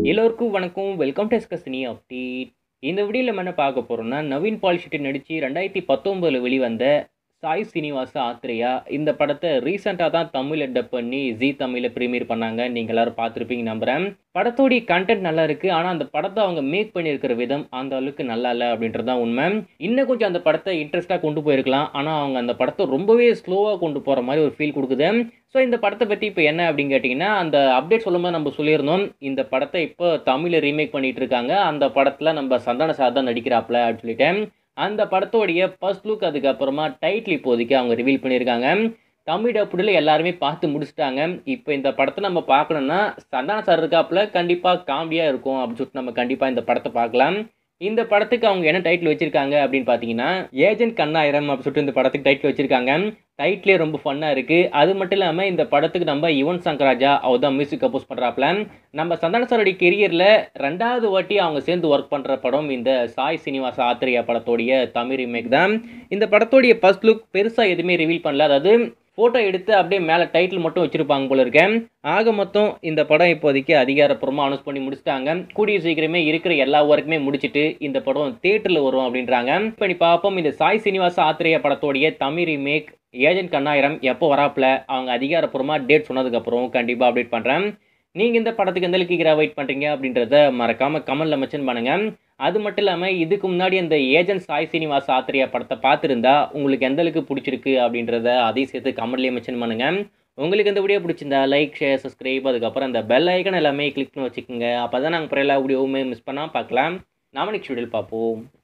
எல்லோருக்கும் வணக்கம் welcome to எஸ்கஸ்னி update இந்த வீடியோவில் நம்ம என்ன பார்க்க போகிறோம்னா நவீன் பால் ஷெட்டி நடித்து ரெண்டாயிரத்தி பத்தொம்பதில் வெளிவந்த சாய் சீனிவாச ஆத்ரேயா இந்த படத்தை ரீசெண்டாக தான் தமிழில் டப் பண்ணி ஜி தமிழில் ப்ரீமியர் பண்ணாங்க நீங்கள் எல்லாரும் பார்த்துருப்பீங்க நம்புகிறேன் படத்தோடைய கண்டென்ட் நல்லா இருக்குது ஆனால் அந்த படத்தை அவங்க மேக் பண்ணியிருக்கிற விதம் அந்த அளவுக்கு நல்லா இல்லை அப்படின்றது தான் உண்மை இன்னும் கொஞ்சம் அந்த படத்தை இன்ட்ரெஸ்ட்டாக கொண்டு போயிருக்கலாம் ஆனால் அவங்க அந்த படத்தை ரொம்பவே ஸ்லோவாக கொண்டு போகிற மாதிரி ஒரு ஃபீல் கொடுக்குது ஸோ இந்த படத்தை பற்றி இப்போ என்ன அப்படின்னு கேட்டிங்கன்னா அந்த அப்டேட் சொல்லும்போது நம்ம சொல்லியிருந்தோம் இந்த படத்தை இப்போ தமிழில் ரீமேக் பண்ணிகிட்டு இருக்காங்க அந்த படத்தில் நம்ம சந்தான சார் தான் நடிக்கிறாப்ல அப்படின்னு சொல்லிட்டேன் அந்த படத்தோடைய ஃபர்ஸ்ட் லுக் அதுக்கப்புறமா டைட்டில் இப்போதைக்கு அவங்க ரிவீல் பண்ணியிருக்காங்க தமிழ் டப்புடில் எல்லாருமே பார்த்து முடிச்சிட்டாங்க இப்போ இந்த படத்தை நம்ம பார்க்கணுன்னா சந்தான சார் இருக்காப்புல கண்டிப்பாக காமெடியாக இருக்கும் அப்படின்னு சொல்லிட்டு நம்ம கண்டிப்பாக இந்த படத்தை பார்க்கலாம் இந்த படத்துக்கு அவங்க என்ன டைட்டில் வச்சிருக்காங்க அப்படின்னு பார்த்தீங்கன்னா ஏஜென்ட் கண்ணாயிரம் அப்படின்னு சொல்லிட்டு இந்த படத்துக்கு டைட்டில் வச்சிருக்காங்க டைட்டிலே ரொம்ப ஃபன்னாக இருக்குது அது மட்டும் இல்லாமல் இந்த படத்துக்கு நம்ம யுவன் சங்கர் ராஜா அவர் தான் மியூசிக் கம்போஸ் பண்ணுறாப்புல நம்ம சந்தான சாரோடைய கெரியரில் ரெண்டாவது வாட்டி அவங்க சேர்ந்து ஒர்க் பண்ணுற படம் இந்த சாய் சீனிவாச ஆத்திரியா படத்தோடைய தமிழ் ரீமேக் தான் இந்த படத்தோடைய ஃபர்ஸ்ட் லுக் பெருசாக எதுவுமே ரிவீல் பண்ணல அதாவது ஃபோட்டோ எடுத்து அப்படியே மேலே டைட்டில் மட்டும் வச்சுருப்பாங்க போல இருக்கேன் ஆக மொத்தம் இந்த படம் இப்போதைக்கு அதிகாரப்பூர்வமாக அனௌன்ஸ் பண்ணி முடிச்சிட்டாங்க கூடிய சீக்கிரமே இருக்கிற எல்லா ஒர்க்குமே முடிச்சுட்டு இந்த படம் தேட்டரில் வரும் அப்படின்றாங்க இப்போ நீ பார்ப்போம் இந்த சாய் சீனிவாச ஆத்திரேயா படத்தோடைய தமிழ் ரீமேக் ஏஜென்ட் கண்ணாயிரம் எப்போ வராப்புல அவங்க அதிகாரப்பூர்வமாக டேட் சொன்னதுக்கப்புறம் கண்டிப்பாக அப்டேட் பண்ணுறேன் நீங்கள் இந்த படத்துக்கு எந்த அளவுக்கு வெயிட் பண்ணுறீங்க அப்படின்றத மறக்காமல் கமெண்டில் மென்ஷன் பண்ணுங்கள் அது மட்டும் இல்லாமல் இதுக்கு முன்னாடி அந்த ஏஜென்ட் சாய் சீனிவாஸ் ஆத்திரியா படத்தை பார்த்துருந்தா உங்களுக்கு எந்த அளவுக்கு பிடிச்சிருக்கு அப்படின்றத அதையும் சேர்த்து கமெண்ட்லேயே மென்ஷன் பண்ணுங்கள் உங்களுக்கு இந்த வீடியோ பிடிச்சிருந்தா லைக் ஷேர் சப்ஸ்கிரைப் அதுக்கப்புறம் அந்த பெல் ஐக்கன் எல்லாமே கிளிக் பண்ணி வச்சுக்கோங்க அப்போ தான் நாங்கள் அப்புறம் எல்லா வீடியோவுமே மிஸ் பண்ணால் பார்க்கலாம் நாம நெக்ஸ்ட் வீடியோவில் பார்ப்போம்